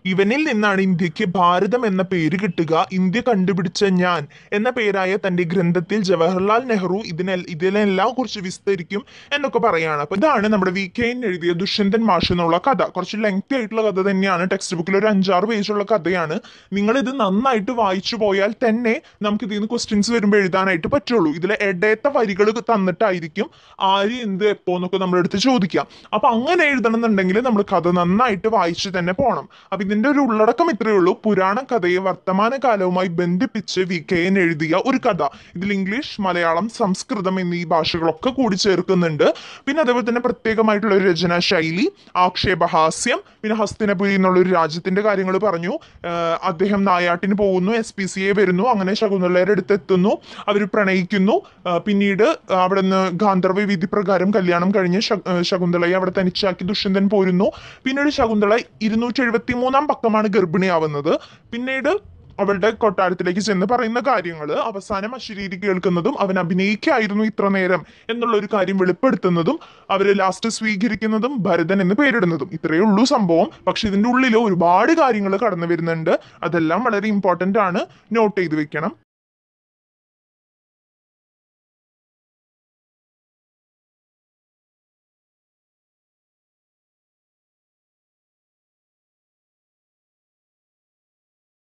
ഇവനിൽ നിന്നാണ് ഇന്ത്യക്ക് ഭാരതം എന്ന പേര് കിട്ടുക ഇന്ത്യ കണ്ടുപിടിച്ച ഞാൻ എന്ന പേരായ തന്റെ ഗ്രന്ഥത്തിൽ ജവഹർലാൽ നെഹ്റു ഇതിനെ ഇതിനെല്ലാം കുറിച്ച് വിസ്തരിക്കും എന്നൊക്കെ പറയാണ് അപ്പൊ ഇതാണ് നമ്മുടെ വി കെ എഴുതിയ ദുഷ്യന്തൻ മാഷ് എന്നുള്ള കഥ കുറച്ച് ലെങ്തി ആയിട്ടുള്ള കഥ തന്നെയാണ് ടെക്സ്റ്റ് ബുക്കിൽ ഒരു അഞ്ചാറ് പേജുള്ള കഥയാണ് നിങ്ങൾ ഇത് നന്നായിട്ട് വായിച്ചു പോയാൽ തന്നെ നമുക്ക് ഇതിൽ നിന്ന് ക്വസ്റ്റ്യൻസ് വരുമ്പോൾ എഴുതാനായിട്ട് പറ്റുള്ളൂ ഇതിലെ ഇടയത്തെ വരികൾ തന്നിട്ടായിരിക്കും ആര് എന്ത് എപ്പോ എന്നൊക്കെ നമ്മളെടുത്ത് ചോദിക്കാം അപ്പൊ അങ്ങനെ എഴുതണം എന്നുണ്ടെങ്കിൽ നമ്മൾ കഥ നന്നായിട്ട് വായിച്ചു തന്നെ പോകണം അപ്പൊ ഇതിന്റെ ഒരു ഉള്ളടക്കം ഇത്രയേ ഉള്ളൂ പുരാണ കഥയെ വർത്തമാന കാലവുമായി ബന്ധിപ്പിച്ച് വി കെ എൻ എഴുതിയ ഒരു കഥ ഇതിൽ ഇംഗ്ലീഷ് മലയാളം സംസ്കൃതം എന്നീ ഭാഷകളൊക്കെ കൂടി ചേർക്കുന്നുണ്ട് പിന്നെ അതേപോലെ തന്നെ പ്രത്യേകമായിട്ടുള്ള ഒരു രചനാ ശൈലി ആക്ഷേപഹാസ്യം പിന്നെ ഹസ്തിനപുരി എന്നുള്ള ഒരു രാജ്യത്തിന്റെ കാര്യങ്ങൾ പറഞ്ഞു ആഹ് അദ്ദേഹം നായാട്ടിന് പോകുന്നു എസ് പി സി എ വരുന്നു അങ്ങനെ ശകുന്തളയുടെ അടുത്ത് എത്തുന്നു അവർ പ്രണയിക്കുന്നു ആഹ് പിന്നീട് അവിടെ നിന്ന് ഗാന്ധർവ വിധി പ്രകാരം കല്യാണം കഴിഞ്ഞ് ശ- ആഹ് ശകുന്തളയെ അവിടെ തനിച്ചാക്കി ദുഷ്യന്തൻ പോരുന്നു പിന്നീട് ശകുന്തള ഇരുന്നൂറ്റി എഴുപത്തി മൂന്നാം പക്കമാണ് ഗർഭിണിയാവുന്നത് പിന്നീട് അവളുടെ കൊട്ടാരത്തിലേക്ക് ചെന്ന് പറയുന്ന കാര്യങ്ങൾ അവസാനം അശരീരി കേൾക്കുന്നതും അവൻ അഭിനയിക്കായിരുന്നു ഇത്ര നേരം എന്നുള്ള ഒരു കാര്യം വെളിപ്പെടുത്തുന്നതും അവര് ലാസ്റ്റ് സ്വീകരിക്കുന്നതും ഭരതൻ എന്ന് പേരിടുന്നതും ഇത്രയേ ഉള്ളൂ സംഭവം പക്ഷെ ഇതിന്റെ ഉള്ളിൽ ഒരുപാട് കാര്യങ്ങൾ കടന്നു വരുന്നുണ്ട് അതെല്ലാം വളരെ ഇമ്പോർട്ടന്റ് ആണ് നോട്ട് ചെയ്ത് വെക്കണം